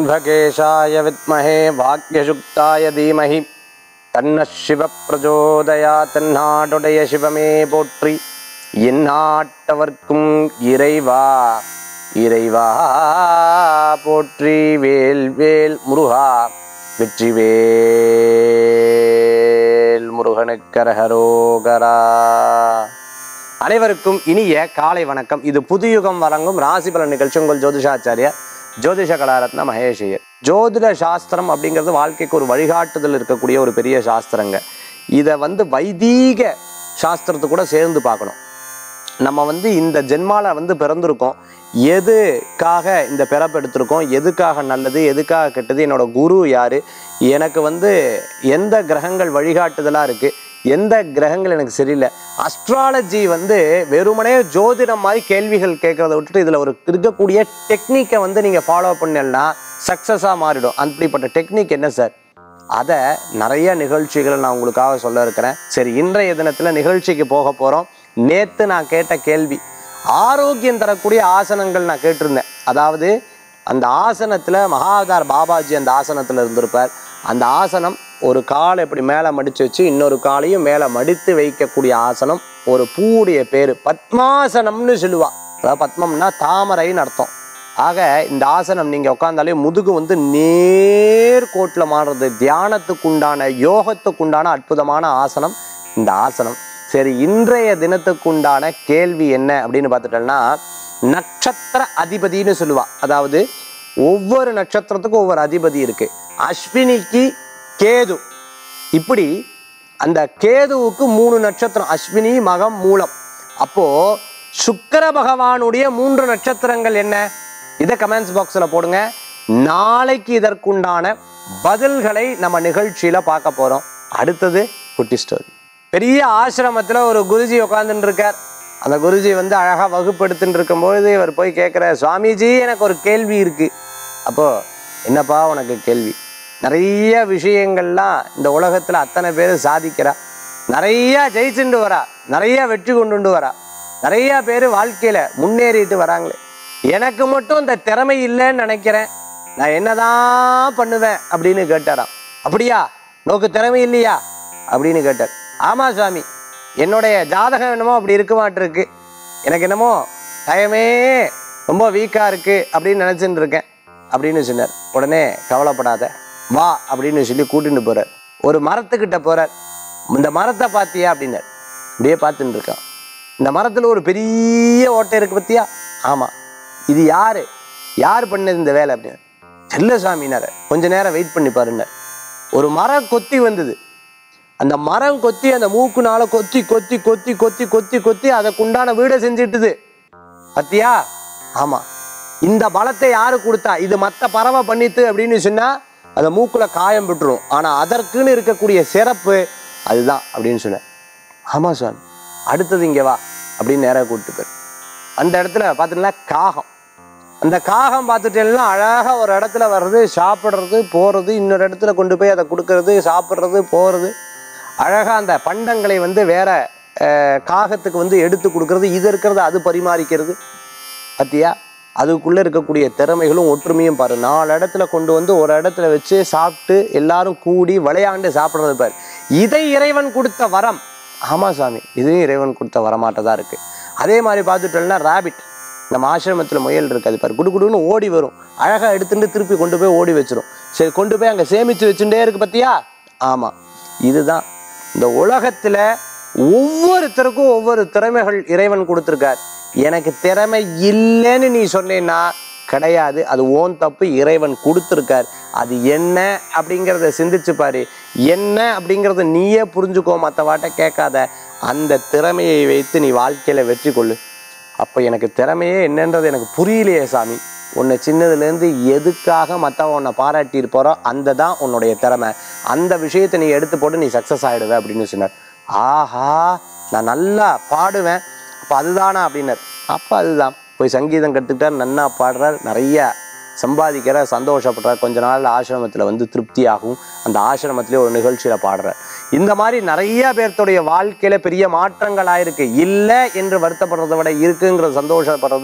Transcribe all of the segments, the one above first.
त्र्यम्बकेशाय विद्महे वाक्ययुक्ताय धीमहि தன்ன சிவ பிரஜோதயா தென்னாடுடைய சிவமே போற்றி எந்நாட்டவர்க்கும் இறைவா இறைவா போற்றி வேல் வேல் முருகா வெற்றி வேல் முருகனுக்கரகரோகரா அனைவருக்கும் இனிய காலை வணக்கம் இது புதுயுகம் வழங்கும் ராசி பலன் நிகழ்ச்சி உங்கள் ஜோதிஷாச்சாரியா ஜோதிஷ கலாரத்ன மகேஷையர் ஜோதிட சாஸ்திரம் அப்படிங்கிறது வாழ்க்கைக்கு ஒரு வழிகாட்டுதல் இருக்கக்கூடிய ஒரு பெரிய சாஸ்திரங்க இதை வந்து வைதீக சாஸ்திரத்தை கூட சேர்ந்து பார்க்கணும் நம்ம வந்து இந்த ஜென்மால வந்து பிறந்திருக்கோம் எதுக்காக இந்த பிறப்பு எடுத்திருக்கோம் எதுக்காக நல்லது எதுக்காக கெட்டது என்னோட குரு யாரு எனக்கு வந்து எந்த கிரகங்கள் வழிகாட்டுதலாக இருக்கு எந்த கிரகங்கள் எனக்கு சரியில்லை அஸ்ட்ராலஜி வந்து வெறுமனே ஜோதிடம் மாதிரி கேள்விகள் கேட்கறத விட்டுட்டு இதில் ஒரு இருக்கக்கூடிய டெக்னிக்கை வந்து நீங்கள் ஃபாலோ பண்ணலன்னா சக்ஸஸாக மாறிடும் அப்படிப்பட்ட டெக்னிக் என்ன சார் அதை நிறைய நிகழ்ச்சிகளை நான் உங்களுக்காக சொல்ல இருக்கிறேன் சரி இன்றைய தினத்தில் நிகழ்ச்சிக்கு போக போகிறோம் நேற்று நான் கேட்ட கேள்வி ஆரோக்கியம் தரக்கூடிய ஆசனங்கள் நான் கேட்டிருந்தேன் அதாவது அந்த ஆசனத்தில் மகாவதார் பாபாஜி அந்த ஆசனத்தில் இருந்திருப்பார் அந்த ஆசனம் ஒரு காலை இப்படி மேலே மடித்து வச்சு இன்னொரு காலையும் மேலே மடித்து வைக்கக்கூடிய ஆசனம் ஒரு பூவுடைய பேர் பத்மாசனம்னு சொல்லுவா அதாவது பத்மம்னா தாமரைன்னு அர்த்தம் ஆக இந்த ஆசனம் நீங்கள் உட்காந்தாலே முதுகு வந்து நேர்கோட்டில் மாறுறது தியானத்துக்குண்டான யோகத்துக்குண்டான அற்புதமான ஆசனம் இந்த ஆசனம் சரி இன்றைய தினத்துக்குண்டான கேள்வி என்ன அப்படின்னு பார்த்துட்டோம்னா நட்சத்திர அதிபதினு சொல்லுவா அதாவது ஒவ்வொரு நட்சத்திரத்துக்கும் ஒவ்வொரு அதிபதி இருக்கு அஸ்வினிக்கு கேது இப்படி அந்த கேதுவுக்கு மூணு நட்சத்திரம் அஸ்வினி மகம் மூலம் அப்போ சுக்கிர பகவானுடைய மூன்று நட்சத்திரங்கள் என்ன இதை கமெண்ட்ஸ் பாக்ஸில் போடுங்க நாளைக்கு இதற்குண்டான பதில்களை நம்ம நிகழ்ச்சியில பார்க்க போறோம் அடுத்தது குட்டி ஸ்டோரி பெரிய ஆசிரமத்துல ஒரு குருஜி உட்காந்துட்டு இருக்கார் அந்த குருஜி வந்து அழகா வகுப்படுத்தின்னு இருக்கும்பொழுது இவர் போய் கேட்குற சுவாமிஜி எனக்கு ஒரு கேள்வி இருக்கு அப்போ என்னப்பா உனக்கு கேள்வி நிறைய விஷயங்கள்லாம் இந்த உலகத்துல அத்தனை பேர் சாதிக்கிறா நிறைய ஜெயிச்சுட்டு வரா நிறைய வெற்றி கொண்டுண்டு வரா நிறைய பேர் வாழ்க்கையில முன்னேறிட்டு வராங்களே எனக்கு மட்டும் இந்த திறமை இல்லைன்னு நினைக்கிறேன் நான் என்னதான் பண்ணுவேன் அப்படின்னு கேட்டாராம் அப்படியா நோக்கு திறமை இல்லையா அப்படின்னு கேட்டார் ஆமா சுவாமி என்னுடைய ஜாதகம் என்னமோ அப்படி இருக்க மாட்டிருக்கு எனக்கு என்னமோ டயமே ரொம்ப வீக்காக இருக்கு அப்படின்னு நினச்சிட்டு இருக்கேன் அப்படின்னு சொன்னார் உடனே கவலைப்படாத வா அப்படின்னு சொல்லி கூட்டிட்டு போறார் ஒரு மரத்துக்கிட்ட போறார் இந்த மரத்தை பார்த்தியா அப்படின்னார் அப்படியே பார்த்துட்டு இருக்கான் இந்த மரத்தில் ஒரு பெரிய ஓட்டை இருக்கு பத்தியா ஆமாம் இது யாரு யார் பண்ணது இந்த வேலை அப்படின்னு செல்லசாமினார் கொஞ்ச நேரம் வெயிட் பண்ணி பாருன்னார் ஒரு மரம் கொத்தி வந்தது அந்த மரம் கொத்தி அந்த மூக்குனால கொத்தி கொத்தி கொத்தி கொத்தி கொத்தி கொத்தி அதற்குண்டான வீடை செஞ்சிட்டுது பத்தியா ஆமா இந்த பலத்தை யாரு கொடுத்தா இது மற்ற பறவை பண்ணித்து அப்படின்னு சொன்னா அந்த மூக்குல காயம் விட்டுரும் ஆனா அதற்குன்னு இருக்கக்கூடிய சிறப்பு அதுதான் அப்படின்னு சொன்னேன் ஆமா சுவாமி அடுத்தது இங்க வா அப்படின்னு நேராக கூப்பிட்டு போயிரு அந்த இடத்துல பார்த்துட்டீங்கன்னா காகம் அந்த காகம் பார்த்துட்டேன்னா அழகா ஒரு இடத்துல வர்றது சாப்பிட்றது போறது இன்னொரு இடத்துல கொண்டு போய் அதை கொடுக்கறது சாப்பிட்றது போறது அழகா அந்த பண்டங்களை வந்து வேற அஹ், காகத்துக்கு வந்து எடுத்து கொடுக்கறது இது இருக்கிறது அது பரிமாறிக்கிறது பத்தியா அதுக்குள்ள இருக்கக்கூடிய திறமைகளும் ஒற்றுமையும் பாரு நாலு இடத்துல கொண்டு வந்து ஒரு இடத்துல வச்சு சாப்பிட்டு எல்லாரும் கூடி விளையாண்டு சாப்பிட்றது பாரு இதை இறைவன் கொடுத்த வரம் ஆமா சாமி இதுவும் இறைவன் கொடுத்த வரமாட்டதா இருக்கு அதே மாதிரி பார்த்துட்டோம்னா ராபிட் நம்ம ஆசிரமத்தில் முயல் இருக்காது பாரு குடு குடுன்னு ஓடி வரும் அழகா எடுத்துட்டு திருப்பி கொண்டு போய் ஓடி வச்சிரும் சரி கொண்டு போய் அங்கே சேமிச்சு வச்சுட்டே இருக்கு பத்தியா ஆமா இதுதான் இந்த உலகத்துல ஒவ்வொருத்தருக்கும் ஒவ்வொரு திறமைகள் இறைவன் கொடுத்துருக்கார் எனக்கு திறமை இல்லைன்னு நீ சொன்னேன்னா கிடையாது அது ஓன் தப்பு இறைவன் கொடுத்துருக்கார் அது என்ன அப்படிங்கிறத சிந்திச்சு பாரு என்ன அப்படிங்கிறத நீயே புரிஞ்சுக்கோ மற்றவாட்ட கேட்காத அந்த திறமையை வைத்து நீ வாழ்க்கையில வெற்றி கொள்ளு அப்போ எனக்கு திறமையே என்னன்றது எனக்கு புரியலையே சாமி உன்னை சின்னதுலேருந்து எதுக்காக மற்றவன் உன்னை பாராட்டி இருப்பாரோ அந்த தான் உன்னுடைய திறமை அந்த விஷயத்தை நீ எடுத்து போட்டு நீ சக்ஸஸ் ஆகிடுவ அப்படின்னு சொன்னார் ஆஹா நான் நல்லா பாடுவேன் அப்போ அதுதானா அப்படின்னார் அப்போ அதுதான் போய் சங்கீதம் கற்றுக்கிட்டார் நன்னா பாடுறார் நிறைய சம்பாதிக்கிறார் சந்தோஷப்படுறார் கொஞ்ச நாள் ஆசிரமத்தில் வந்து திருப்தியாகும் அந்த ஆசிரமத்திலே ஒரு நிகழ்ச்சியில் பாடுறார் இந்த மாதிரி நிறைய பேர்த்துடைய வாழ்க்கையில பெரிய மாற்றங்கள் ஆயிருக்கு இல்லை என்று வருத்தப்படுறதை விட இருக்குங்கிற சந்தோஷப்படுறது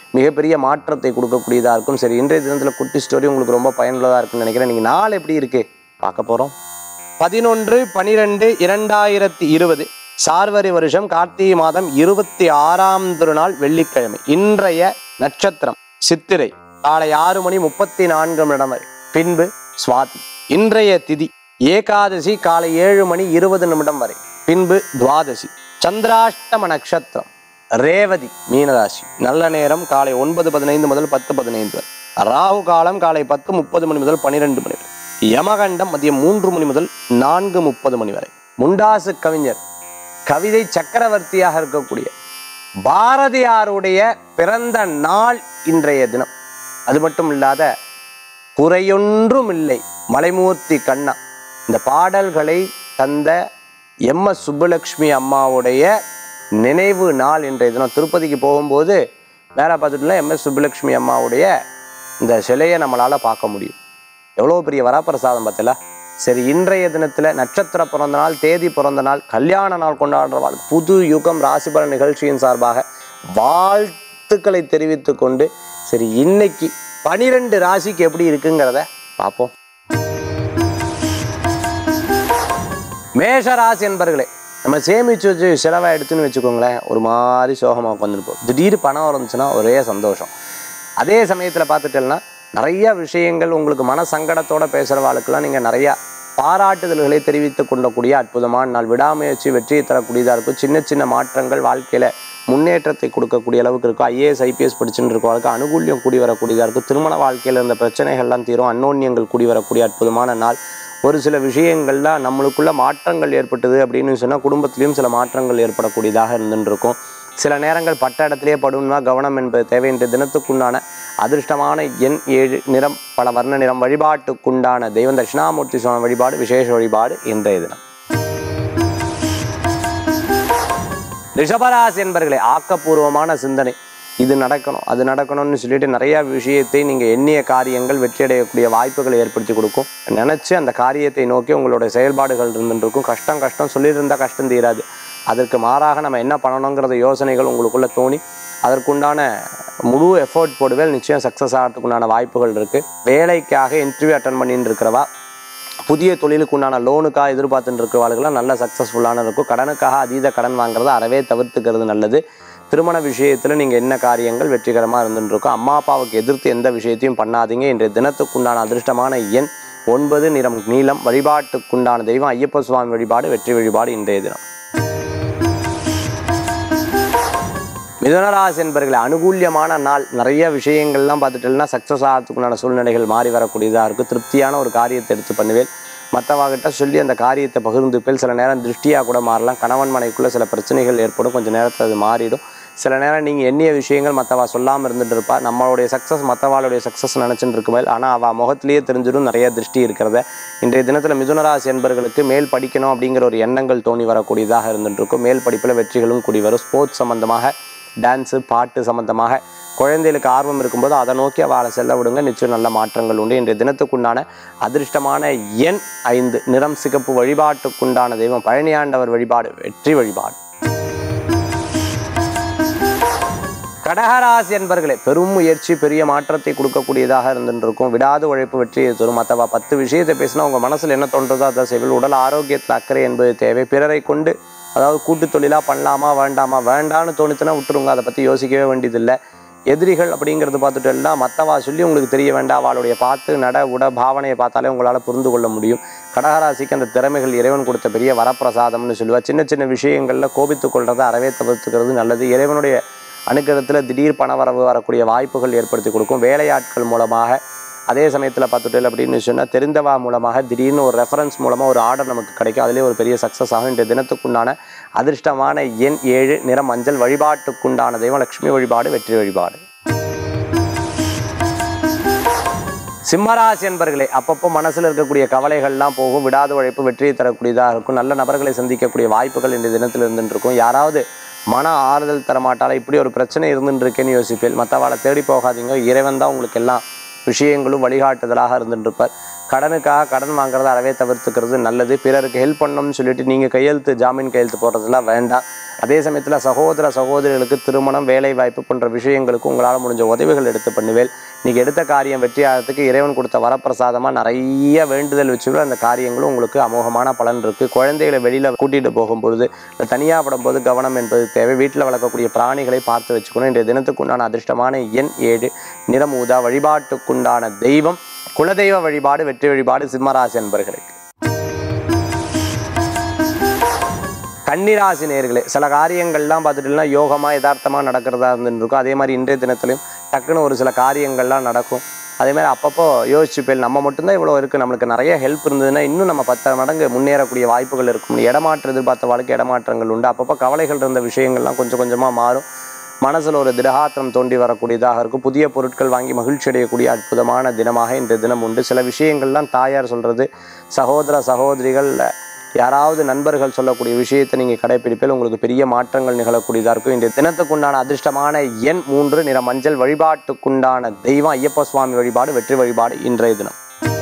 மிகப்பெரிய மாற்றத்தை கொடுக்கக்கூடியதாக இருக்கும் சரி இன்றைய தினத்தில் குட்டி ஸ்டோரி உங்களுக்கு ரொம்ப பயனுள்ளதாக இருக்கும்னு நினைக்கிறேன் இன்னைக்கு நாள் எப்படி இருக்கு பார்க்க போகிறோம் பதினொன்று பனிரெண்டு இரண்டாயிரத்தி இருபது சார்வரி வருஷம் கார்த்திகை மாதம் இருபத்தி ஆறாம் திருநாள் வெள்ளிக்கிழமை இன்றைய நட்சத்திரம் சித்திரை காலை ஆறு மணி முப்பத்தி நான்கு நிமிடம் வரை பின்பு சுவாதி இன்றைய திதி ஏகாதசி காலை ஏழு மணி இருபது நிமிடம் வரை பின்பு துவாதசி சந்திராஷ்டம நட்சத்திரம் ரேவதி மீனராசி நல்ல நேரம் காலை ஒன்பது பதினைந்து முதல் பத்து பதினைந்து வரை ராகு காலம் காலை பத்து முப்பது மணி முதல் பன்னிரெண்டு மணி வரை யமகண்டம் மதியம் மூன்று மணி முதல் நான்கு முப்பது மணி வரை முண்டாசு கவிஞர் கவிதை சக்கரவர்த்தியாக இருக்கக்கூடிய பாரதியாருடைய பிறந்த நாள் இன்றைய தினம் அது மட்டும் இல்லாத குறையொன்றும் இல்லை மலைமூர்த்தி கண்ணா இந்த பாடல்களை தந்த எம் எஸ் சுப்புலக்ஷ்மி அம்மாவுடைய நினைவு நாள் இன்றைய தினம் திருப்பதிக்கு போகும்போது மேலே பார்த்துட்டுல எம் எஸ் சுப்புலக்ஷ்மி அம்மாவுடைய இந்த சிலையை நம்மளால் பார்க்க முடியும் எவ்வளோ பெரிய வரப்பிரசாதம் பார்த்தல சரி இன்றைய தினத்தில் நட்சத்திர பிறந்த நாள் தேதி பிறந்த நாள் கல்யாண நாள் கொண்டாடுறவாள் புது யுகம் ராசிபல நிகழ்ச்சியின் சார்பாக வாழ்த்துக்களை தெரிவித்து கொண்டு சரி இன்னைக்கு பனிரெண்டு ராசிக்கு எப்படி இருக்குங்கிறத பார்ப்போம் மேஷ ராசி என்பர்களே நம்ம சேமிச்சு வச்சு செலவை எடுத்துன்னு வச்சுக்கோங்களேன் ஒரு மாதிரி சோகமாக உட்காந்துருப்போம் திடீர் பணம் வந்துச்சுன்னா ஒரே சந்தோஷம் அதே சமயத்தில் பார்த்துட்டேன்னா நிறைய விஷயங்கள் உங்களுக்கு மன சங்கடத்தோட பேசுகிறவாளுக்கெல்லாம் நீங்கள் நிறையா பாராட்டுதல்களை தெரிவித்து கொள்ளக்கூடிய அற்புதமான நாள் விடாமுயற்சி வெற்றியை தரக்கூடியதாக இருக்கும் சின்ன சின்ன மாற்றங்கள் வாழ்க்கையில் முன்னேற்றத்தை கொடுக்கக்கூடிய அளவுக்கு இருக்கும் ஐஏஎஸ் ஐபிஎஸ் படிச்சுட்டு இருக்கவங்களுக்கு அனுகூல்யம் கூடி வரக்கூடியதாக இருக்கும் திருமண வாழ்க்கையில் இருந்த பிரச்சனைகள்லாம் தீரும் அன்னோன்யங்கள் கூடி வரக்கூடிய அற்புதமான நாள் ஒரு சில விஷயங்கள்லாம் நம்மளுக்குள்ள மாற்றங்கள் ஏற்பட்டது அப்படின்னு சொன்னால் குடும்பத்திலையும் சில மாற்றங்கள் ஏற்படக்கூடியதாக இருந்துட்டு இருக்கும் சில நேரங்கள் பட்ட இடத்திலே படும்னா கவனம் என்பது தேவை இன்று தினத்துக்குண்டான அதிர்ஷ்டமான எண் ஏழு நிறம் பல வர்ண நிறம் வழிபாட்டுக்குண்டான தெய்வம் தட்சிணாமூர்த்தி சுவாமி வழிபாடு விசேஷ வழிபாடு இன்றைய தினம் ரிஷபராசி என்பர்களே ஆக்கப்பூர்வமான சிந்தனை இது நடக்கணும் அது நடக்கணும்னு சொல்லிட்டு நிறைய விஷயத்தை நீங்கள் எண்ணிய காரியங்கள் வெற்றியடையக்கூடிய வாய்ப்புகளை ஏற்படுத்தி கொடுக்கும் நினச்சி அந்த காரியத்தை நோக்கி உங்களோட செயல்பாடுகள் இருந்துருக்கும் கஷ்டம் கஷ்டம் சொல்லியிருந்தா கஷ்டம் தீராது அதற்கு மாறாக நம்ம என்ன பண்ணணுங்கிறத யோசனைகள் உங்களுக்குள்ள தோணி அதற்குண்டான முழு எஃபோர்ட் போடுவேல் நிச்சயம் சக்ஸஸ் ஆகிறதுக்குண்டான வாய்ப்புகள் இருக்குது வேலைக்காக இன்டர்வியூ அட்டன் பண்ணிட்டு இருக்கிறவா புதிய தொழிலுக்கு உண்டான லோனுக்காக எதிர்பார்த்துட்டு இருக்கிறவர்களுக்கெல்லாம் நல்ல சக்ஸஸ்ஃபுல்லான இருக்கும் கடனுக்காக அதீத கடன் வாங்குறத அறவே தவிர்த்துக்கிறது நல்லது திருமண விஷயத்தில் நீங்கள் என்ன காரியங்கள் வெற்றிகரமாக இருந்துட்டு இருக்கும் அம்மா அப்பாவுக்கு எதிர்த்து எந்த விஷயத்தையும் பண்ணாதீங்க இன்றைய தினத்துக்குண்டான அதிர்ஷ்டமான எண் ஒன்பது நிறம் நீளம் வழிபாட்டுக்குண்டான தெய்வம் ஐயப்ப சுவாமி வழிபாடு வெற்றி வழிபாடு இன்றைய தினம் மிதனராசி என்பர்களை அனுகூல்யமான நாள் நிறைய விஷயங்கள்லாம் பார்த்துட்டேன்னா சக்ஸஸ் ஆகிறதுக்குண்டான சூழ்நிலைகள் மாறி வரக்கூடியதாக இருக்கும் திருப்தியான ஒரு காரியத்தை எடுத்து பண்ணுவேன் மற்றவங்கிட்ட சொல்லி அந்த காரியத்தை பகிர்ந்துப்பேல் சில நேரம் திருஷ்டியாக கூட மாறலாம் கணவன் மனைக்குள்ளே சில பிரச்சனைகள் ஏற்படும் கொஞ்சம் நேரத்தில் அது மாறிடும் சில நேரம் நீங்கள் எண்ணிய விஷயங்கள் மற்றவா சொல்லாமல் இருந்துட்டு இருப்பா நம்மளுடைய சக்ஸஸ் மற்றவாளுடைய சக்ஸஸ் நினச்சிட்டு இருக்குமே ஆனால் அவள் முகத்திலேயே தெரிஞ்சிடும் நிறைய திருஷ்டி இருக்கிறத இன்றைய தினத்தில் மிதுனராசி என்பர்களுக்கு மேல் படிக்கணும் அப்படிங்கிற ஒரு எண்ணங்கள் தோணி வரக்கூடியதாக இருந்துட்டு இருக்கும் மேல் படிப்பில் வெற்றிகளும் கூடி வரும் ஸ்போர்ட்ஸ் சம்மந்தமாக டான்ஸு பாட்டு சம்மந்தமாக குழந்தைகளுக்கு ஆர்வம் இருக்கும்போது அதை நோக்கி அவளை செல்ல விடுங்க நிச்சயம் நல்ல மாற்றங்கள் உண்டு இன்றைய தினத்துக்குண்டான அதிர்ஷ்டமான எண் ஐந்து நிறம் சிகப்பு வழிபாட்டுக்குண்டான தெய்வம் பழனியாண்டவர் வழிபாடு வெற்றி வழிபாடு கடகராசி என்பர்களே பெரும் முயற்சி பெரிய மாற்றத்தை கொடுக்கக்கூடியதாக இருந்துருக்கும் விடாது உழைப்பு வெற்றியை தரும் மற்றவா பத்து விஷயத்தை பேசினா உங்கள் மனசில் என்ன தோன்றதோ அதை செய்வீர்கள் உடல் ஆரோக்கியத்தில் அக்கறை என்பது தேவை பிறரை கொண்டு அதாவது கூட்டு தொழிலாக பண்ணலாமா வேண்டாமா வேண்டான்னு தோணுச்சுன்னா விட்டுருங்க அதை பற்றி யோசிக்கவே வேண்டியதில்லை எதிரிகள் அப்படிங்கிறது பார்த்துட்டு எல்லாம் மற்றவா சொல்லி உங்களுக்கு தெரிய வேண்டாம் அவளுடைய பார்த்து நட உட பாவனையை பார்த்தாலே உங்களால் புரிந்து கொள்ள முடியும் கடகராசிக்கு அந்த திறமைகள் இறைவன் கொடுத்த பெரிய வரப்பிரசாதம்னு சொல்லுவா சின்ன சின்ன விஷயங்களில் கோபித்து கொள்றதை அறவே தவிர்த்துக்கிறது நல்லது இறைவனுடைய அணுக்கத்தில் திடீர் பணவரவு வரக்கூடிய வாய்ப்புகள் ஏற்படுத்தி கொடுக்கும் வேலையாட்கள் மூலமாக அதே சமயத்தில் பார்த்துட்டு அப்படின்னு சொன்னால் தெரிந்தவா மூலமாக திடீர்னு ஒரு ரெஃபரன்ஸ் மூலமாக ஒரு ஆர்டர் நமக்கு கிடைக்கும் அதிலே ஒரு பெரிய சக்ஸஸ் ஆகும் இன்றைய தினத்துக்குண்டான அதிர்ஷ்டமான எண் ஏழு நிறம் மஞ்சள் வழிபாட்டுக்குண்டான தெய்வம் லக்ஷ்மி வழிபாடு வெற்றி வழிபாடு சிம்மராசி என்பர்களே அப்பப்போ மனசில் இருக்கக்கூடிய கவலைகள்லாம் போகும் விடாத உழைப்பு வெற்றியை தரக்கூடியதாக இருக்கும் நல்ல நபர்களை சந்திக்கக்கூடிய வாய்ப்புகள் இந்த தினத்தில் இருந்துட்டு இருக்கும் யாராவது மன ஆறுதல் தரமாட்டால இப்படி ஒரு பிரச்சனை இருந்துட்டு இருக்கேன்னு யோசிப்பேன் மற்றவாளை தேடி போகாதீங்க இறைவன் தான் உங்களுக்கு எல்லாம் விஷயங்களும் வழிகாட்டுதலாக இருந்துட்டு இருப்பார் கடனுக்காக கடன் வாங்குறத அறவே தவிர்த்துக்கிறது நல்லது பிறருக்கு ஹெல்ப் பண்ணணும்னு சொல்லிட்டு நீங்கள் கையெழுத்து ஜாமீன் கையெழுத்து போடுறதுலாம் வேண்டாம் அதே சமயத்தில் சகோதர சகோதரிகளுக்கு திருமணம் வேலை வாய்ப்பு போன்ற விஷயங்களுக்கு உங்களால் முடிஞ்ச உதவிகள் எடுத்து பண்ணுவேல் நீங்கள் எடுத்த காரியம் வெற்றி ஆகிறதுக்கு இறைவன் கொடுத்த வரப்பிரசாதமாக நிறைய வேண்டுதல் வச்சு அந்த காரியங்களும் உங்களுக்கு அமோகமான பலன் இருக்குது குழந்தைகளை வெளியில் கூட்டிகிட்டு போகும்பொழுது தனியாக படும்போது கவனம் என்பது தேவை வீட்டில் வளர்க்கக்கூடிய பிராணிகளை பார்த்து வச்சுக்கணும் இன்றைய தினத்துக்குண்டான அதிர்ஷ்டமான எண் ஏழு நிறம் ஊதா வழிபாட்டுக்குண்டான தெய்வம் குலதெய்வ வழிபாடு வெற்றி வழிபாடு சிம்மராசி அன்பர்களுக்கு கன்னிராசி நேர்களே சில காரியங்கள்லாம் பார்த்துட்டுனா யோகமாக யதார்த்தமாக நடக்கிறதா இருந்துட்டு இருக்கும் அதே மாதிரி இன்றைய தினத்துலையும் டக்குன்னு ஒரு சில காரியங்கள்லாம் நடக்கும் அதே மாதிரி அப்பப்போ யோசிச்சுப்பேல் நம்ம மட்டும்தான் இவ்வளோ இருக்குது நம்மளுக்கு நிறைய ஹெல்ப் இருந்ததுன்னா இன்னும் நம்ம பத்து மடங்கு முன்னேறக்கூடிய வாய்ப்புகள் இருக்கும் இடமாற்று எதிர்பார்த்த வாழ்க்கை இடமாற்றங்கள் உண்டு அப்பப்போ கவலைகள் இருந்த விஷயங்கள்லாம் கொஞ்சம் கொஞ்சமாக மாறும் மனசில் ஒரு திடகாத்திரம் தோண்டி வரக்கூடியதாக இருக்கும் புதிய பொருட்கள் வாங்கி மகிழ்ச்சி அடையக்கூடிய அற்புதமான தினமாக இன்றைய தினம் உண்டு சில விஷயங்கள்லாம் தாயார் சொல்கிறது சகோதர சகோதரிகள் யாராவது நண்பர்கள் சொல்லக்கூடிய விஷயத்தை நீங்கள் கடைப்பிடிப்பில் உங்களுக்கு பெரிய மாற்றங்கள் நிகழக்கூடியதாக இருக்கும் இன்றைய தினத்துக்குண்டான அதிர்ஷ்டமான எண் மூன்று நிற மஞ்சள் வழிபாட்டுக்குண்டான தெய்வம் ஐயப்ப சுவாமி வழிபாடு வெற்றி வழிபாடு இன்றைய தினம்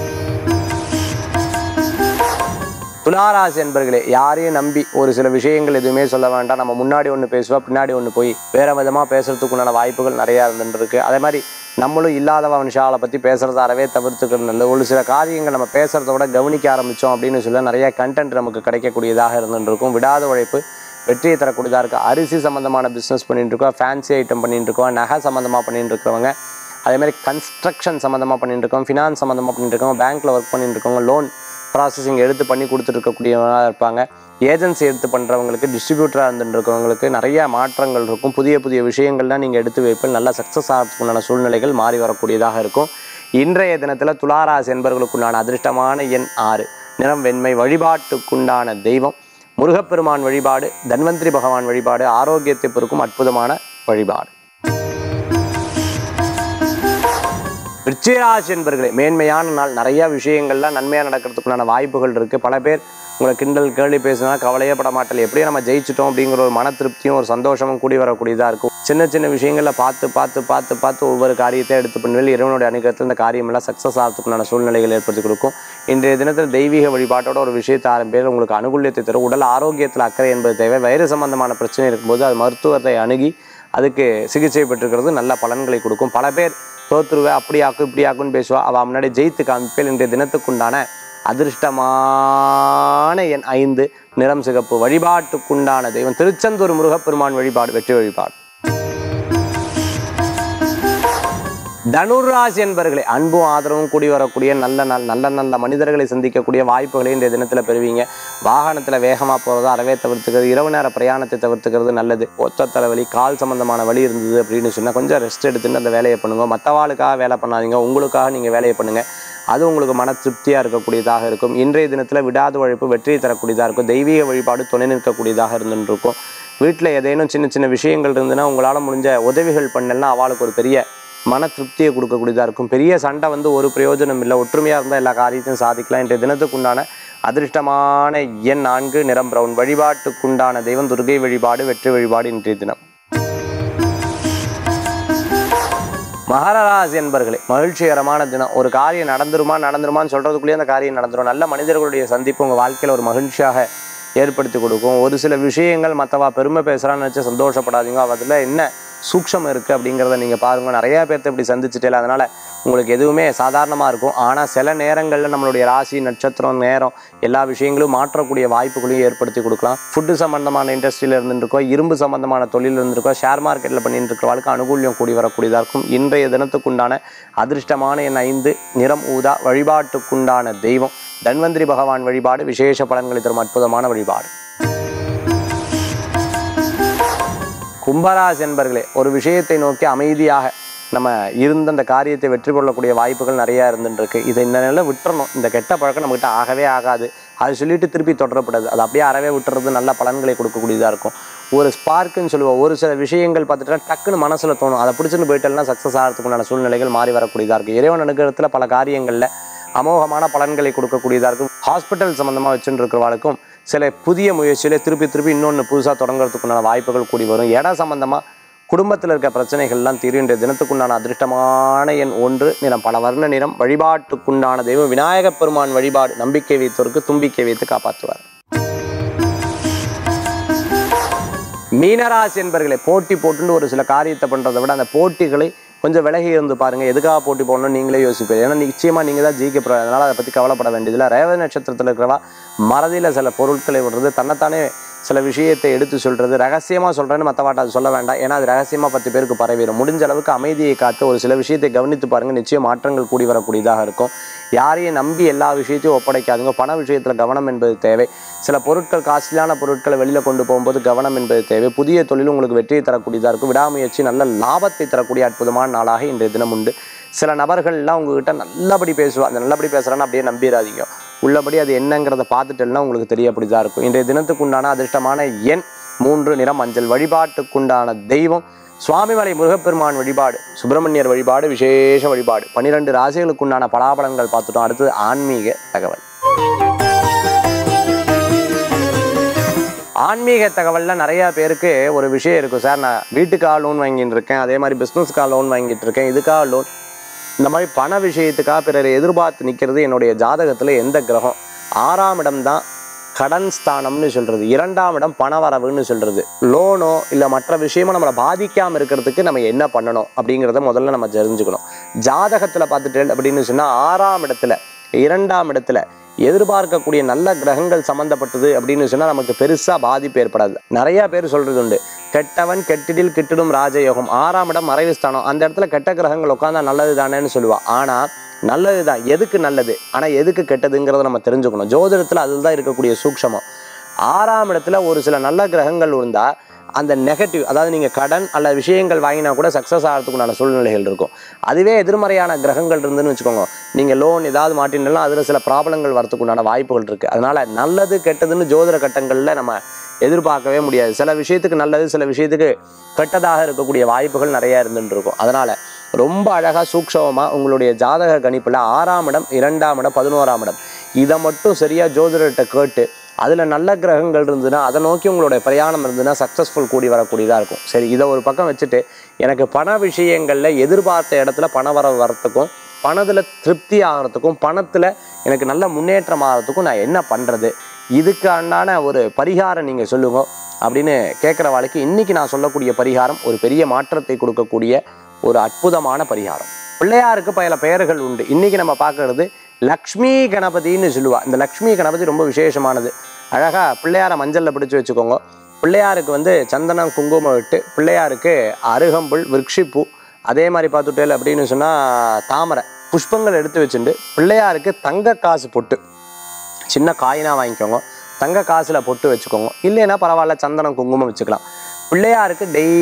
துளாராசி என்பர்களே யாரையும் நம்பி ஒரு சில விஷயங்கள் எதுவுமே சொல்ல வேண்டாம் நம்ம முன்னாடி ஒன்று பேசுவோம் பின்னாடி ஒன்று போய் வேற விதமாக பேசுறதுக்குண்டான வாய்ப்புகள் நிறையா இருந்துட்டு இருக்கு அதே மாதிரி நம்மளும் இல்லாதவ மனுஷாவை பற்றி பேசுறத அறவே தவிர்த்துக்கிறது நல்லது ஒரு சில காரியங்கள் நம்ம பேசுறத விட கவனிக்க ஆரம்பித்தோம் அப்படின்னு சொல்ல நிறைய கண்டென்ட் நமக்கு கிடைக்கக்கூடியதாக இருந்துட்டு இருக்கும் விடாத உழைப்பு வெற்றியை தரக்கூடியதாக இருக்குது அரிசி சம்மந்தமான பிஸ்னஸ் பண்ணிட்டு இருக்கோம் ஃபேன்சி ஐட்டம் பண்ணிட்டு இருக்கோம் நகை சம்மந்தமாக பண்ணிட்டு இருக்கிறவங்க அதே மாதிரி கன்ஸ்ட்ரக்ஷன் சம்மந்தமாக பண்ணிட்டு இருக்கோம் ஃபினான்ஸ் சம்மந்தமாக பண்ணிட்டு இருக்கோம் பேங்க்கில் ஒர்க் பண்ணிட்டு இருக்கவங்க லோன் ப்ராசஸிங் எடுத்து பண்ணி கொடுத்துட்டு இருக்கக்கூடியவங்களாக இருப்பாங்க ஏஜென்சி எடுத்து பண்ணுறவங்களுக்கு டிஸ்ட்ரிபியூட்டராக இருந்துட்டு இருக்கவங்களுக்கு நிறைய மாற்றங்கள் இருக்கும் புதிய புதிய விஷயங்கள்லாம் நீங்கள் எடுத்து வைப்பில் நல்ல சக்ஸஸ் ஆகிறதுக்குண்டான சூழ்நிலைகள் மாறி வரக்கூடியதாக இருக்கும் இன்றைய தினத்தில் துளாராசி என்பவர்களுக்குண்டான அதிர்ஷ்டமான எண் ஆறு நிறம் வெண்மை வழிபாட்டுக்குண்டான தெய்வம் முருகப்பெருமான் வழிபாடு தன்வந்திரி பகவான் வழிபாடு ஆரோக்கியத்தை பெருக்கும் அற்புதமான வழிபாடு விருச்சிகராசி என்பர்களே மேன்மையான நாள் நிறைய விஷயங்கள்லாம் நன்மையாக நடக்கிறதுக்குண்டான வாய்ப்புகள் இருக்குது பல பேர் உங்களை கிண்டல் கேள்வி பேசினா கவலையே பட மாட்டல எப்படியும் நம்ம ஜெயிச்சிட்டோம் அப்படிங்கிற ஒரு மன திருப்தியும் ஒரு சந்தோஷமும் கூடி வரக்கூடியதாக இருக்கும் சின்ன சின்ன விஷயங்களில் பார்த்து பார்த்து பார்த்து பார்த்து ஒவ்வொரு காரியத்தை எடுத்து பண்ணுவேன் இறைவனுடைய அனுகிரகத்தில் இந்த காரியமெல்லாம் சக்ஸஸ் ஆகிறதுக்குண்டான சூழ்நிலைகள் ஏற்படுத்தி கொடுக்கும் இன்றைய தினத்தில் தெய்வீக வழிபாட்டோட ஒரு விஷயத்தை ஆரம்பிப்பேன் உங்களுக்கு அனுகூல்யத்தை தரும் உடல் ஆரோக்கியத்தில் அக்கறை என்பது தேவை வயிறு சம்பந்தமான பிரச்சனை இருக்கும்போது அது மருத்துவத்தை அணுகி அதுக்கு சிகிச்சை பெற்றுக்கிறது நல்ல பலன்களை கொடுக்கும் பல பேர் தோத்துருவே அப்படி ஆக்கும் இப்படி ஆக்குன்னு பேசுவா அவள் முன்னாடி ஜெயித்து காமிப்பேல் இன்றைய தினத்துக்குண்டான அதிர்ஷ்டமான எண் ஐந்து நிறம் சிகப்பு வழிபாட்டுக்குண்டான தெய்வம் திருச்செந்தூர் முருகப்பெருமான் வழிபாடு வெற்றி வழிபாடு தனுராசி என்பர்களே அன்பும் ஆதரவும் கூடி வரக்கூடிய நல்ல நாள் நல்ல நல்ல மனிதர்களை சந்திக்கக்கூடிய வாய்ப்புகளை இன்றைய தினத்தில் பெறுவீங்க வாகனத்தில் வேகமாக போகிறத அறவே தவிர்த்துக்கிறது இரவு நேர பிரயாணத்தை தவிர்த்துக்கிறது நல்லது ஒத்த தலைவலி கால் சம்பந்தமான வலி இருந்தது அப்படின்னு சொன்னால் கொஞ்சம் ரெஸ்ட் எடுத்துட்டு அந்த வேலையை பண்ணுங்க மற்றவாளுக்காக வேலை பண்ணாதீங்க உங்களுக்காக நீங்கள் வேலையை பண்ணுங்க அது உங்களுக்கு மன திருப்தியாக இருக்கக்கூடியதாக இருக்கும் இன்றைய தினத்தில் விடாத உழைப்பு வெற்றியை தரக்கூடியதாக இருக்கும் தெய்வீக வழிபாடு துணை நிற்கக்கூடியதாக இருந்துட்டு இருக்கும் வீட்டில் ஏதேனும் சின்ன சின்ன விஷயங்கள் இருந்துன்னா உங்களால் முடிஞ்ச உதவிகள் பண்ணலன்னா அவளுக்கு ஒரு பெரிய மன திருப்தியை கொடுக்கக்கூடியதாக இருக்கும் பெரிய சண்டை வந்து ஒரு பிரயோஜனம் இல்லை ஒற்றுமையாக இருந்தால் எல்லா காரியத்தையும் சாதிக்கலாம் இன்றைய தினத்துக்குண்டான அதிர்ஷ்டமான எண் நான்கு நிறம் பிரவுன் வழிபாட்டுக்குண்டான தெய்வம் துர்கை வழிபாடு வெற்றி வழிபாடு இன்றைய தினம் மகரராசி என்பர்களே மகிழ்ச்சிகரமான தினம் ஒரு காரியம் நடந்துருமா நடந்துருமான்னு சொல்றதுக்குள்ளேயே அந்த காரியம் நடந்துரும் நல்ல மனிதர்களுடைய சந்திப்பு உங்கள் வாழ்க்கையில் ஒரு மகிழ்ச்சியாக ஏற்படுத்தி கொடுக்கும் ஒரு சில விஷயங்கள் மற்றவா பெருமை பேசுகிறான்னு நினச்சி சந்தோஷப்படாதீங்க அதில் என்ன சூக்ஷம் இருக்குது அப்படிங்கிறத நீங்கள் பாருங்கள் நிறையா பேர்த்த இப்படி சந்திச்சுட்டே அதனால் உங்களுக்கு எதுவுமே சாதாரணமாக இருக்கும் ஆனால் சில நேரங்களில் நம்மளுடைய ராசி நட்சத்திரம் நேரம் எல்லா விஷயங்களும் மாற்றக்கூடிய வாய்ப்புகளையும் ஏற்படுத்தி கொடுக்கலாம் ஃபுட்டு சம்மந்தமான இண்டஸ்ட்ரியில் இருந்துருக்கோம் இரும்பு சம்மந்தமான தொழில் இருந்திருக்கோம் ஷேர் மார்க்கெட்டில் பண்ணிட்டு இருக்கிறவங்களுக்கு அனுகூல்யம் கூடி வரக்கூடியதாக இருக்கும் இன்றைய தினத்துக்குண்டான அதிர்ஷ்டமான என் ஐந்து நிறம் ஊதா வழிபாட்டுக்குண்டான தெய்வம் தன்வந்திரி பகவான் வழிபாடு விசேஷ பலன்களை தரும் அற்புதமான வழிபாடு கும்பராசி என்பர்களே ஒரு விஷயத்தை நோக்கி அமைதியாக நம்ம இருந்த அந்த காரியத்தை வெற்றி கொள்ளக்கூடிய வாய்ப்புகள் நிறையா இருந்துட்டு இருக்கு இதை இந்த நிலையில் விட்டுறணும் இந்த கெட்ட பழக்கம் நம்மகிட்ட ஆகவே ஆகாது அது சொல்லிட்டு திருப்பி தொடரப்படாது அது அப்படியே அறவே விட்டுறது நல்ல பலன்களை கொடுக்கக்கூடியதாக இருக்கும் ஒரு ஸ்பார்க்குன்னு சொல்லுவோம் ஒரு சில விஷயங்கள் பார்த்துட்டா டக்குன்னு மனசில் தோணும் அதை பிடிச்சின்னு போயிட்டேன்னா சக்ஸஸ் ஆகிறதுக்குண்டான சூழ்நிலைகள் மாறி வரக்கூடியதாக இருக்குது இறைவன் அனுகிரகத்தில் பல காரியங்களில் அமோகமான பலன்களை கொடுக்கக்கூடியதாக இருக்கும் ஹாஸ்பிட்டல் சம்மந்தமாக வச்சுட்டு இருக்கிறவாளுக்கும் சில புதிய முயற்சியில திருப்பி திருப்பி இன்னொன்று புதுசாக தொடங்குறதுக்குண்டான வாய்ப்புகள் கூடி வரும் இடம் சம்மந்தமாக குடும்பத்தில் இருக்க பிரச்சனைகள்லாம் தீரும் இன்றைய தினத்துக்குண்டான அதிர்ஷ்டமான எண் ஒன்று நிறம் பல வர்ண நிறம் வழிபாட்டுக்குண்டான தெய்வம் விநாயகப் பெருமான் வழிபாடு நம்பிக்கை வைத்தோருக்கு தும்பிக்கை வைத்து காப்பாற்றுவார் மீனராசி என்பர்களை போட்டி போட்டுன்னு ஒரு சில காரியத்தை பண்ணுறதை விட அந்த போட்டிகளை கொஞ்சம் விலகி இருந்து பாருங்க எதுக்காக போட்டி போடணும் நீங்களே யோசிப்பீங்க ஏன்னா நிச்சயமா நீங்க தான் ஜெயிக்க போறாங்க அதனால அதை பத்தி கவலைப்பட வேண்டியதில்லை ரேவதி நட்சத்திரத்தில் இருக்கிறவா மறதியில சில பொருட்களை விடுறது தன்னைத்தானே சில விஷயத்தை எடுத்து சொல்றது ரகசியமா சொல்றேன்னு மற்றவாட்ட அது சொல்ல வேண்டாம் ஏன்னா அது ரகசியமா பத்து பேருக்கு பரவிடும் முடிஞ்ச அளவுக்கு அமைதியை காத்து ஒரு சில விஷயத்தை கவனித்து பாருங்க நிச்சயம் மாற்றங்கள் கூடி வரக்கூடியதாக இருக்கும் யாரையும் நம்பி எல்லா விஷயத்தையும் ஒப்படைக்காதுங்க பண விஷயத்துல கவனம் என்பது தேவை சில பொருட்கள் காஸ்ட்லியான பொருட்களை வெளியில கொண்டு போகும்போது கவனம் என்பது தேவை புதிய தொழில் உங்களுக்கு வெற்றியை தரக்கூடியதாக இருக்கும் விடாமுயற்சி நல்ல லாபத்தை தரக்கூடிய அற்புதமான நாளாக இன்றைய தினம் உண்டு சில நபர்கள்லாம் உங்ககிட்ட நல்லபடி பேசுவா அந்த நல்லபடி பேசுறான்னு அப்படியே நம்பிடாதீங்க உள்ளபடி அது என்னங்கிறத பார்த்துட்டேன்னா உங்களுக்கு தெரியப்படிதான் இருக்கும் இன்றைய தினத்துக்கு உண்டான அதிர்ஷ்டமான எண் மூன்று நிறம் மஞ்சள் வழிபாட்டுக்குண்டான தெய்வம் சுவாமிமலை முருகப்பெருமான் வழிபாடு சுப்பிரமணியர் வழிபாடு விசேஷ வழிபாடு பன்னிரெண்டு ராசிகளுக்குண்டான பலாபலங்கள் பார்த்துட்டோம் அடுத்தது ஆன்மீக தகவல் ஆன்மீக தகவல்ல நிறைய பேருக்கு ஒரு விஷயம் இருக்கும் சார் நான் வீட்டுக்காக லோன் வாங்கிட்டு இருக்கேன் அதே மாதிரி பிஸ்னஸ்க்காக லோன் வாங்கிட்டு இருக்கேன் இதுக்காக லோன் இந்த மாதிரி பண விஷயத்துக்காக பிறரை எதிர்பார்த்து நிற்கிறது என்னுடைய ஜாதகத்தில் எந்த கிரகம் ஆறாம் இடம் தான் கடன் ஸ்தானம்னு சொல்றது இரண்டாம் இடம் பணவரவுன்னு சொல்றது லோனோ இல்லை மற்ற விஷயமோ நம்மளை பாதிக்காம இருக்கிறதுக்கு நம்ம என்ன பண்ணணும் அப்படிங்கிறத முதல்ல நம்ம தெரிஞ்சுக்கணும் ஜாதகத்தில் பார்த்துட்டு அப்படின்னு சொன்னால் ஆறாம் இடத்துல இரண்டாம் இடத்துல எதிர்பார்க்கக்கூடிய நல்ல கிரகங்கள் சம்பந்தப்பட்டது அப்படின்னு சொன்னால் நமக்கு பெருசாக பாதிப்பு ஏற்படாது நிறைய பேர் சொல்றது உண்டு கெட்டவன் கெட்டிடில் கிட்டிடும் ராஜயோகம் ஆறாம் இடம் மறைவு ஸ்தானம் அந்த இடத்துல கெட்ட கிரகங்கள் உட்காந்தா நல்லது தானேன்னு சொல்லுவா ஆனால் நல்லது தான் எதுக்கு நல்லது ஆனால் எதுக்கு கெட்டதுங்கிறத நம்ம தெரிஞ்சுக்கணும் ஜோதிடத்தில் அதில் தான் இருக்கக்கூடிய சூக்ஷமம் ஆறாம் இடத்துல ஒரு சில நல்ல கிரகங்கள் இருந்தால் அந்த நெகட்டிவ் அதாவது நீங்கள் கடன் அல்ல விஷயங்கள் வாங்கினா கூட சக்ஸஸ் ஆகிறதுக்குண்டான சூழ்நிலைகள் இருக்கும் அதுவே எதிர்மறையான கிரகங்கள் இருந்துன்னு வச்சுக்கோங்க நீங்கள் லோன் ஏதாவது மாட்டினாலும் அதில் சில ப்ராப்ளங்கள் வரதுக்குண்டான வாய்ப்புகள் இருக்குது அதனால் நல்லது கெட்டதுன்னு ஜோதிட கட்டங்களில் நம்ம எதிர்பார்க்கவே முடியாது சில விஷயத்துக்கு நல்லது சில விஷயத்துக்கு கெட்டதாக இருக்கக்கூடிய வாய்ப்புகள் நிறைய இருந்துட்டு இருக்கும் அதனால் ரொம்ப அழகாக சூக்ஷமமாக உங்களுடைய ஜாதக கணிப்பில் ஆறாம் இடம் இரண்டாம் இடம் பதினோராம் இடம் இதை மட்டும் சரியாக ஜோதிடர்கிட்ட கேட்டு அதில் நல்ல கிரகங்கள் இருந்ததுன்னா அதை நோக்கி உங்களுடைய பிரயாணம் இருந்ததுன்னா சக்ஸஸ்ஃபுல் கூடி வரக்கூடியதாக இருக்கும் சரி இதை ஒரு பக்கம் வச்சுட்டு எனக்கு பண விஷயங்களில் எதிர்பார்த்த இடத்துல பண வர வரத்துக்கும் பணத்தில் திருப்தி ஆகிறதுக்கும் பணத்தில் எனக்கு நல்ல முன்னேற்றம் ஆகிறதுக்கும் நான் என்ன பண்ணுறது இதுக்கான ஒரு பரிகாரம் நீங்கள் சொல்லுங்க அப்படின்னு கேட்குற வாழ்க்கை இன்றைக்கி நான் சொல்லக்கூடிய பரிகாரம் ஒரு பெரிய மாற்றத்தை கொடுக்கக்கூடிய ஒரு அற்புதமான பரிகாரம் பிள்ளையாருக்கு பல பெயர்கள் உண்டு இன்னைக்கு நம்ம பார்க்கறது லக்ஷ்மி கணபதின்னு சொல்லுவா இந்த லக்ஷ்மி கணபதி ரொம்ப விசேஷமானது அழகா பிள்ளையாரை மஞ்சள்ல பிடிச்சு வச்சுக்கோங்க பிள்ளையாருக்கு வந்து சந்தனம் குங்குமம் விட்டு பிள்ளையாருக்கு அருகம்புல் விருட்சிப்பூ அதே மாதிரி பார்த்துட்டேல் அப்படின்னு சொன்னா தாமரை புஷ்பங்கள் எடுத்து வச்சுட்டு பிள்ளையாருக்கு தங்க காசு பொட்டு சின்ன காயினா வாங்கிக்கோங்க தங்க காசுல பொட்டு வச்சுக்கோங்க இல்லைன்னா பரவாயில்ல சந்தனம் குங்குமம் வச்சுக்கலாம் பிள்ளையாருக்கு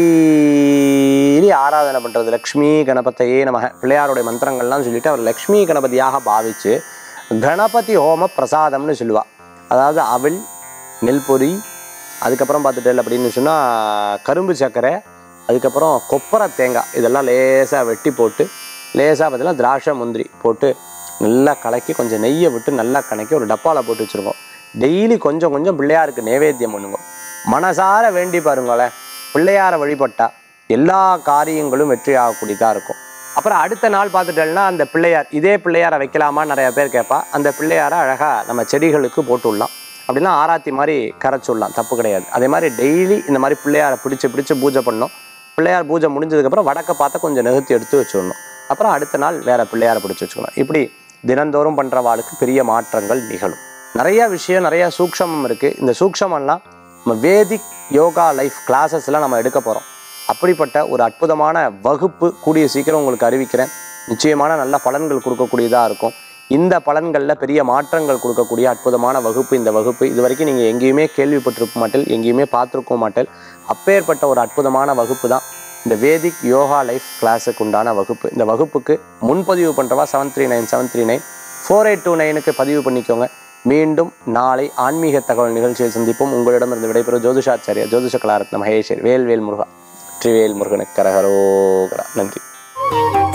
டெய்லி ஆராதனை பண்றது லக்ஷ்மி கணபதையே நமக பிள்ளையாருடைய மந்திரங்கள்லாம் சொல்லிட்டு அவர் லக்ஷ்மி கணபதியாக பாவிச்சு கணபதி ஹோம பிரசாதம்னு சொல்லுவா அதாவது அவள் நெல் பொரி அதுக்கப்புறம் பார்த்துட்டேன் அப்படின்னு சொன்னால் கரும்பு சர்க்கரை அதுக்கப்புறம் கொப்பரை தேங்காய் இதெல்லாம் லேசாக வெட்டி போட்டு லேசாக பார்த்தீங்கன்னா திராட்சை முந்திரி போட்டு நல்லா கலக்கி கொஞ்சம் நெய்யை விட்டு நல்லா கலக்கி ஒரு டப்பாவில் போட்டு வச்சுருக்கோம் டெய்லி கொஞ்சம் கொஞ்சம் பிள்ளையாருக்கு நைவேத்தியம் பண்ணுங்க மனசார வேண்டி பாருங்களேன் பிள்ளையாரை வழிபட்டா எல்லா காரியங்களும் வெற்றி ஆகக்கூடியதாக இருக்கும் அப்புறம் அடுத்த நாள் பார்த்துட்டேன்னா அந்த பிள்ளையார் இதே பிள்ளையாரை வைக்கலாமா நிறைய பேர் கேட்பா அந்த பிள்ளையாரை அழகாக நம்ம செடிகளுக்கு போட்டு விடலாம் அப்படின்னா ஆராத்தி மாதிரி கரைச்சி விடலாம் தப்பு கிடையாது அதே மாதிரி டெய்லி இந்த மாதிரி பிள்ளையாரை பிடிச்சு பிடிச்சு பூஜை பண்ணோம் பிள்ளையார் பூஜை முடிஞ்சதுக்கப்புறம் வடக்க பார்த்து கொஞ்சம் நிறுத்தி எடுத்து வச்சுடணும் அப்புறம் அடுத்த நாள் வேற பிள்ளையாரை பிடிச்சி வச்சுக்கணும் இப்படி தினந்தோறும் பண்ணுறவாளுக்கு பெரிய மாற்றங்கள் நிகழும் நிறைய விஷயம் நிறைய சூக்ஷமம் இருக்குது இந்த சூக்ஷமெல்லாம் நம்ம வேதிக் யோகா லைஃப் கிளாஸஸ்லாம் நம்ம எடுக்க போகிறோம் அப்படிப்பட்ட ஒரு அற்புதமான வகுப்பு கூடிய சீக்கிரம் உங்களுக்கு அறிவிக்கிறேன் நிச்சயமான நல்ல பலன்கள் கொடுக்கக்கூடியதாக இருக்கும் இந்த பலன்களில் பெரிய மாற்றங்கள் கொடுக்கக்கூடிய அற்புதமான வகுப்பு இந்த வகுப்பு இது வரைக்கும் நீங்கள் எங்கேயுமே கேள்விப்பட்டிருக்க மாட்டேன் எங்கேயுமே பார்த்துருக்க மாட்டேன் அப்பேற்பட்ட ஒரு அற்புதமான வகுப்பு தான் இந்த வேதிக் யோகா லைஃப் கிளாஸுக்கு உண்டான வகுப்பு இந்த வகுப்புக்கு முன்பதிவு பண்ணுறவா seven three nine seven three nine four eight two நைனுக்கு பதிவு பண்ணிக்கோங்க மீண்டும் நாளை ஆன்மீக தகவல் நிகழ்ச்சியில் சந்திப்போம் உங்களிடமிருந்து விடைபெறும் ஜோதிஷாச்சாரியா ஜோதிஷ கலாரத்ன மகேஸ்வர் வேல்வேல் முருகா வெற்றிவேல் முருகனுக்கு கரகரோகரா நன்றி